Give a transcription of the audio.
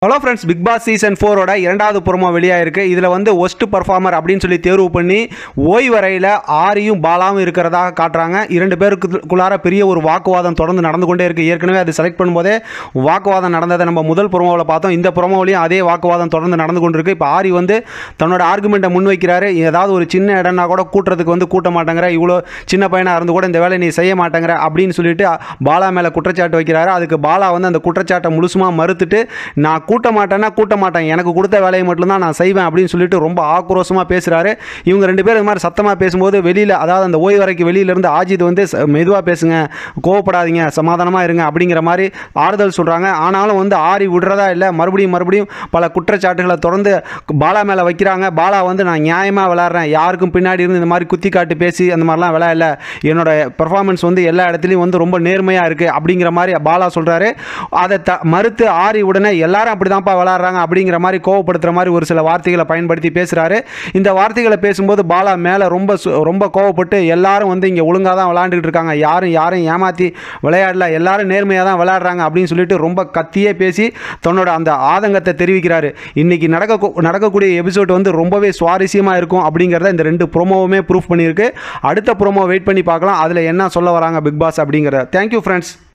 hello friends Bigg Boss season ஃபோரோட இரண்டாவது புறமோ வெளியாயிருக்கு இதில் வந்து ஒஸ்ட் பர்ஃபார்மர் அப்படின்னு சொல்லி தேர்வு பண்ணி ஓய்வறையில் ஆரியும் பாலாவும் இருக்கிறதாக காட்டுறாங்க இரண்டு பேருக்குள்ளார பெரிய ஒரு வாக்குவாதம் தொடர்ந்து நடந்து கொண்டே இருக்குது ஏற்கனவே அது செலக்ட் பண்ணும்போதே வாக்குவாதம் நடந்ததை நம்ம முதல் புறமோவில் பார்த்தோம் இந்த புறமோவிலையும் அதே வாக்குவாதம் தொடர்ந்து நடந்து கொண்டிருக்கு இப்போ ஆரி வந்து தன்னோட ஆர்குமெண்ட்டை முன்வைக்கிறாரு ஏதாவது ஒரு சின்ன இடம்னா கூட கூட்டுறதுக்கு வந்து கூட்ட மாட்டேங்கிற இவ்வளோ சின்ன பையனாக இருந்து கூட இந்த வேலையை நீ செய்ய மாட்டேங்கிற அப்படின்னு சொல்லிட்டு பாலா மேலே குற்றச்சாட்டு வைக்கிறாரு அதுக்கு பாலா வந்து அந்த குற்றச்சாட்டை முழுசுமாக மறுத்துட்டு நான் கூட்ட மாட்டேன்னா கூட்ட மாட்டேன் எனக்கு கொடுத்த வேலையை மட்டும்தான் நான் செய்வேன் அப்படின்னு சொல்லிட்டு ரொம்ப ஆக்ரோஷமாக பேசுகிறாரு இவங்க ரெண்டு பேரும் இது மாதிரி சத்தமாக பேசும்போது வெளியில் அதாவது அந்த ஓய்வறைக்கு வெளியிலேருந்து ஆஜித் வந்து மெதுவாக பேசுங்க கோவப்படாதீங்க சமாதானமாக இருங்க அப்படிங்கிற மாதிரி ஆறுதல் சொல்கிறாங்க ஆனாலும் வந்து ஆரி விடுறதா இல்லை மறுபடியும் மறுபடியும் பல குற்றச்சாட்டுகளை தொடர்ந்து பாலா மேலே வைக்கிறாங்க பாலா வந்து நான் நியாயமாக விளையாடுறேன் யாருக்கும் பின்னாடி இருந்து இந்த மாதிரி குத்தி காட்டு பேசி அந்த மாதிரிலாம் விளையாடல என்னோட பெர்ஃபார்மன்ஸ் வந்து எல்லா இடத்துலையும் வந்து ரொம்ப நேர்மையாக இருக்குது அப்படிங்கிற மாதிரி பாலா சொல்கிறாரு அதை த மறுத்து ஆரி உடனே எல்லாரும் அப்படி தான்ப்பா விளாட்றாங்க அப்படிங்கிற மாதிரி கோவப்படுத்துகிற மாதிரி ஒரு சில வார்த்தைகளை பயன்படுத்தி பேசுகிறாரு இந்த வார்த்தைகளை பேசும்போது பாலா மேலே ரொம்ப சு- ரொம்ப கோவப்பட்டு எல்லாரும் வந்து இங்கே ஒழுங்காக தான் விளாண்டுக்கிட்டு இருக்காங்க யாரும் யாரையும் ஏமாற்றி விளையாடல எல்லாரும் நேர்மையாக தான் விளையாடுறாங்க அப்படின்னு சொல்லிட்டு ரொம்ப கத்தியே பேசி தன்னோட அந்த ஆதங்கத்தை தெரிவிக்கிறாரு இன்னைக்கு நடக்க நடக்கக்கூடிய எபிசோட் வந்து ரொம்பவே சுவாரஸ்யமாக இருக்கும் அப்படிங்கிறத இந்த ரெண்டு ப்ரோமோவுமே ப்ரூஃப் பண்ணியிருக்கு அடுத்த ப்ரோமோ வெயிட் பண்ணி பார்க்கலாம் அதில் என்ன சொல்ல வராங்க பிக் பாஸ் அப்படிங்கிறத தேங்க்யூ ஃப்ரெண்ட்ஸ்